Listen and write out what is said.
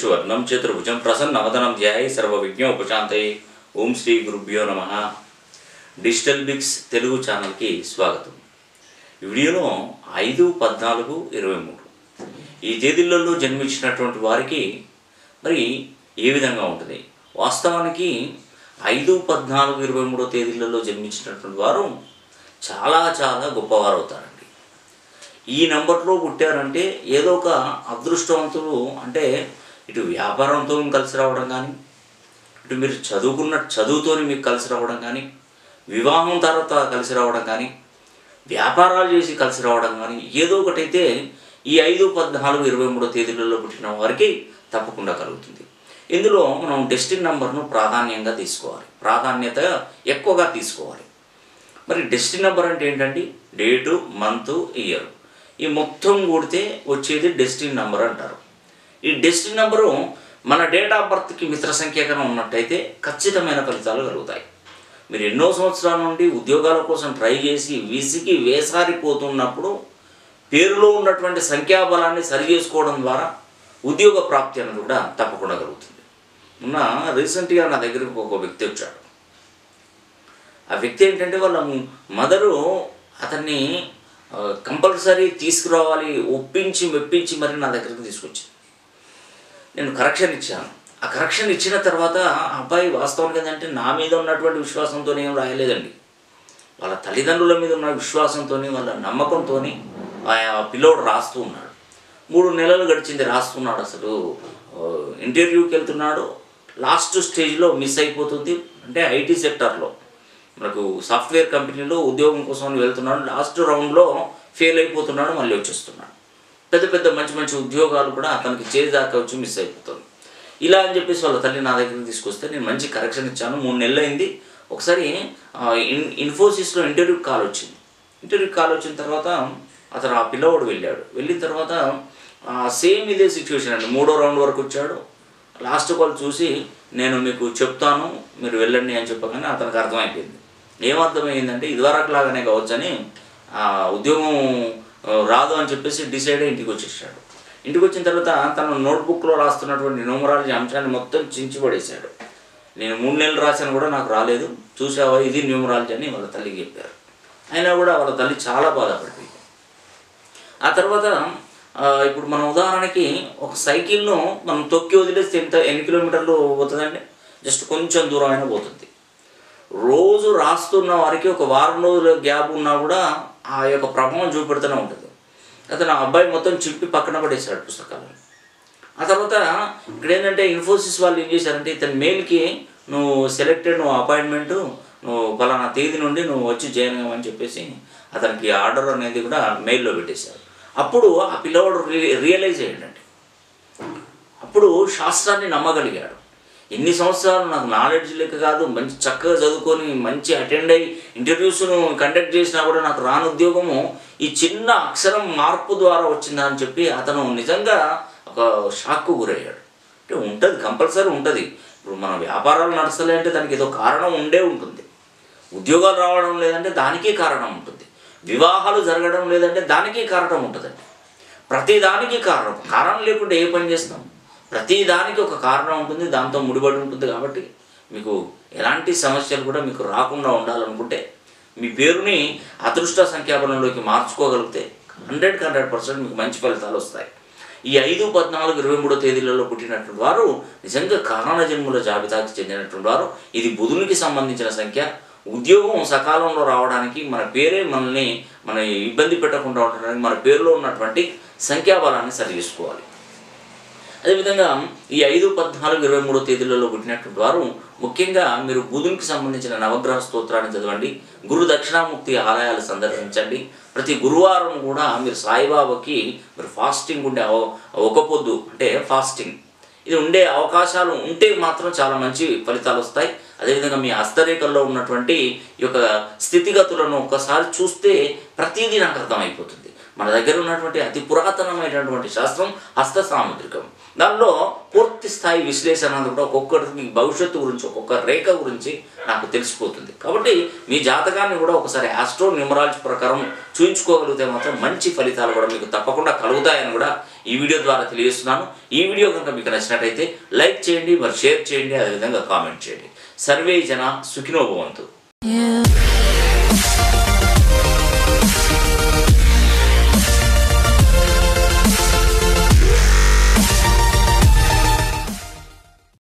శశివర్ణం చతుర్భుజం ప్రసన్నవదనం ధ్యాయ సర్వవిజ్ఞోపశాంతయే ఓం శ్రీ గురుభ్యో నమ డిజిటల్ బిక్స్ తెలుగు ఛానల్కి స్వాగతం ఈ వీడియోలో ఐదు పద్నాలుగు ఇరవై మూడు ఈ తేదీలలో జన్మించినటువంటి వారికి మరి ఏ విధంగా ఉంటుంది వాస్తవానికి ఐదు పద్నాలుగు ఇరవై మూడో తేదీలలో జన్మించినటువంటి వారు చాలా చాలా గొప్పవారు అవుతారండి ఈ నెంబర్లో పుట్టారంటే ఏదో ఒక అదృష్టవంతులు అంటే ఇటు వ్యాపారంతో కలిసి రావడం కానీ ఇటు మీరు చదువుకున్న చదువుతోని మీకు కలిసి రావడం కానీ వివాహం తర్వాత కలిసి రావడం కానీ వ్యాపారాలు చేసి కలిసి రావడం కానీ ఏదో ఒకటైతే ఈ ఐదు పద్నాలుగు ఇరవై మూడో తేదీలలో పుట్టిన వారికి తప్పకుండా కలుగుతుంది ఇందులో మనం డెస్టిన్ నెంబర్ను ప్రాధాన్యంగా తీసుకోవాలి ప్రాధాన్యత ఎక్కువగా తీసుకోవాలి మరి డెస్టిన్ నెంబర్ అంటే ఏంటండి డేటు మంత్ ఇయర్ ఈ మొత్తం కూడితే వచ్చేది డెస్టిన్ నెంబర్ అంటారు ఈ డెస్టిన్ నెంబరు మన డేట్ ఆఫ్ బర్త్కి మిత్ర సంఖ్యాకరం ఉన్నట్టయితే ఖచ్చితమైన ఫలితాలు కలుగుతాయి మీరు ఎన్నో సంవత్సరాల నుండి ఉద్యోగాల కోసం ట్రై చేసి విసిగి వేసారిపోతున్నప్పుడు పేరులో ఉన్నటువంటి సంఖ్యాబలాన్ని సరి చేసుకోవడం ద్వారా ఉద్యోగ ప్రాప్తి అనేది కూడా తప్పకుండా కలుగుతుంది మొన్న రీసెంట్గా నా దగ్గరకు ఒక వ్యక్తి వచ్చాడు ఆ వ్యక్తి ఏంటంటే వాళ్ళ మదరు అతన్ని కంపల్సరీ తీసుకురావాలి ఒప్పించి మెప్పించి మరి నా దగ్గరికి తీసుకొచ్చింది నేను కరెక్షన్ ఇచ్చాను ఆ కరెక్షన్ ఇచ్చిన తర్వాత ఆ అబ్బాయి వాస్తవానికి ఏంటంటే నా మీద ఉన్నటువంటి విశ్వాసంతో ఏం రాయలేదండి వాళ్ళ తల్లిదండ్రుల మీద ఉన్న విశ్వాసంతో వాళ్ళ నమ్మకంతో ఆ పిల్లోడు రాస్తూ ఉన్నాడు మూడు నెలలు గడిచింది రాస్తున్నాడు అసలు ఆ, ఇంటర్వ్యూకి వెళ్తున్నాడు లాస్ట్ స్టేజ్లో మిస్ అయిపోతుంది అంటే ఐటీ సెక్టార్లో మనకు సాఫ్ట్వేర్ కంపెనీలో ఉద్యోగం కోసం అని వెళ్తున్నాడు లాస్ట్ రౌండ్లో ఫెయిల్ అయిపోతున్నాడు మళ్ళీ వచ్చేస్తున్నాడు పెద్ద పెద్ద మంచి మంచి ఉద్యోగాలు కూడా అతనికి చేదాకా వచ్చి మిస్ అయిపోతుంది ఇలా అని చెప్పేసి వాళ్ళ తల్లి నా దగ్గరికి తీసుకొస్తే నేను మంచి కరెక్షన్ ఇచ్చాను మూడు నెలలు అయింది ఒకసారి ఆ, ఇన్ ఇన్ఫోసిస్లో ఇంటర్వ్యూ కాల్ వచ్చింది ఇంటర్వ్యూ కాల్ వచ్చిన తర్వాత అతను ఆ పిల్లవాడు వెళ్ళాడు వెళ్ళిన తర్వాత సేమ్ ఇదే సిచ్యువేషన్ అండి మూడో రౌండ్ వరకు వచ్చాడు లాస్ట్ కాల్ చూసి నేను మీకు చెప్తాను మీరు వెళ్ళండి అని చెప్పగానే అతనికి అర్థమైపోయింది ఏమర్థమైందంటే ఇదివరకు లాగానే కావచ్చని ఆ ఉద్యోగం ఆ, రాదు అని చెప్పేసి డిసైడ్ అయ్యి ఇంటికి వచ్చేసాడు ఇంటికి వచ్చిన తర్వాత తన నోట్బుక్లో రాస్తున్నటువంటి న్యూమరాలజీ అంశాన్ని మొత్తం చించి పడేశాడు నేను మూడు నెలలు రాశాను కూడా నాకు రాలేదు చూసావా ఇది న్యూమరాలజీ అని వాళ్ళ తల్లికి చెప్పారు అయినా కూడా వాళ్ళ తల్లి చాలా బాధపడింది ఆ తర్వాత ఆ, ఇప్పుడు మన ఉదాహరణకి ఒక సైకిల్ను మనం తొక్కి వదిలేస్తే ఎంత ఎన్ని కిలోమీటర్లు పోతుందండి జస్ట్ కొంచెం దూరం అయినా పోతుంది రోజు రాస్తున్న వారికి ఒక వారం రోజుల గ్యాప్ ఉన్నా కూడా ఆ యొక్క ప్రభావం చూపెడుతూనే ఉంటుంది అతను ఆ అబ్బాయి మొత్తం చింపి పక్కన పడేశాడు పుస్తకాలను ఆ తర్వాత ఇక్కడ ఏంటంటే ఇన్ఫోసిస్ వాళ్ళు ఏం చేశారంటే ఇతని మెయిల్కి నువ్వు సెలెక్టెడ్ నువ్వు అపాయింట్మెంట్ నువ్వు పలానా తేదీ నుండి నువ్వు వచ్చి జాయిన్ అవ్వమని చెప్పేసి అతనికి ఆర్డర్ అనేది కూడా మెయిల్లో పెట్టేశారు అప్పుడు ఆ పిల్లవాడు రి- రియలైజ్ అయ్యాడండి అప్పుడు శాస్త్రాన్ని నమ్మగలిగాడు ఎన్ని సంవత్సరాలు నాకు నాలెడ్జ్ లెక్క కాదు మంచి చక్కగా చదువుకొని మంచి అటెండ్ అయ్యి ఇంటర్వ్యూస్ను కండక్ట్ చేసినా కూడా నాకు రాని ఉద్యోగము ఈ చిన్న అక్షరం మార్పు ద్వారా వచ్చిందా అని చెప్పి అతను నిజంగా ఒక షాక్కు గురయ్యాడు అంటే ఉంటుంది కంపల్సరీ ఉంటుంది ఇప్పుడు మన వ్యాపారాలు నడచలే అంటే దానికి ఏదో కారణం ఉండే ఉంటుంది ఉద్యోగాలు రావడం లేదంటే దానికి కారణం ఉంటుంది వివాహాలు జరగడం లేదంటే దానికి కారణం ఉంటుందండి ప్రతి దానికి కారణం కారణం లేకుండా ఏ పని చేస్తాం ప్రతి దానికి ఒక కారణం ఉంటుంది దాంతో ముడిపడి ఉంటుంది కాబట్టి మీకు ఎలాంటి సమస్యలు కూడా మీకు రాకుండా ఉండాలనుకుంటే మీ పేరుని అదృష్ట సంఖ్యాబలంలోకి మార్చుకోగలిగితే హండ్రెడ్కి హండ్రెడ్ పర్సెంట్ మీకు మంచి ఫలితాలు వస్తాయి ఈ ఐదు పద్నాలుగు ఇరవై మూడో తేదీలలో పుట్టినటువంటి వారు నిజంగా కారణ జన్ముల జాబితాకి చెందినటువంటి వారు ఇది బుధునికి సంబంధించిన సంఖ్య ఉద్యోగం సకాలంలో రావడానికి మన పేరే మనల్ని మన ఇబ్బంది పెట్టకుండా ఉండడానికి మన పేరులో ఉన్నటువంటి సంఖ్యాబలాన్ని సరి చేసుకోవాలి అదేవిధంగా ఈ ఐదు పద్నాలుగు ఇరవై మూడో తేదీలలో పుట్టినటువంటి వారు ముఖ్యంగా మీరు బుధునికి సంబంధించిన నవగ్రహ స్తోత్రాన్ని చదవండి గురు దక్షిణాముక్తి ఆలయాలు సందర్శించండి ప్రతి గురువారం కూడా మీరు సాయిబాబాకి మీరు ఫాస్టింగ్ ఉండే అవ- ఒక పొద్దు అంటే ఫాస్టింగ్ ఇది ఉండే అవకాశాలు ఉంటే మాత్రం చాలా మంచి ఫలితాలు వస్తాయి అదేవిధంగా మీ హస్తరేఖల్లో ఉన్నటువంటి ఈ యొక్క స్థితిగతులను ఒక్కసారి చూస్తే ప్రతిదీ నాకు అర్థమైపోతుంది మన దగ్గర ఉన్నటువంటి అతి పురాతనమైనటువంటి శాస్త్రం హస్త సాముద్రికం దానిలో పూర్తి స్థాయి విశ్లేషణ అంతా కూడా ఒక్కొక్కరికి మీ భవిష్యత్తు గురించి ఒక్కొక్క రేఖ గురించి నాకు తెలిసిపోతుంది కాబట్టి మీ జాతకాన్ని కూడా ఒకసారి ఆస్ట్రో న్యూమరాలజీ ప్రకారం చూయించుకోగలిగితే మాత్రం మంచి ఫలితాలు కూడా మీకు తప్పకుండా కలుగుతాయని కూడా ఈ వీడియో ద్వారా తెలియజేస్తున్నాను ఈ వీడియో కనుక మీకు నచ్చినట్టయితే లైక్ చేయండి మరి షేర్ చేయండి అదేవిధంగా కామెంట్ చేయండి సర్వే జన సుఖినో భవంతు You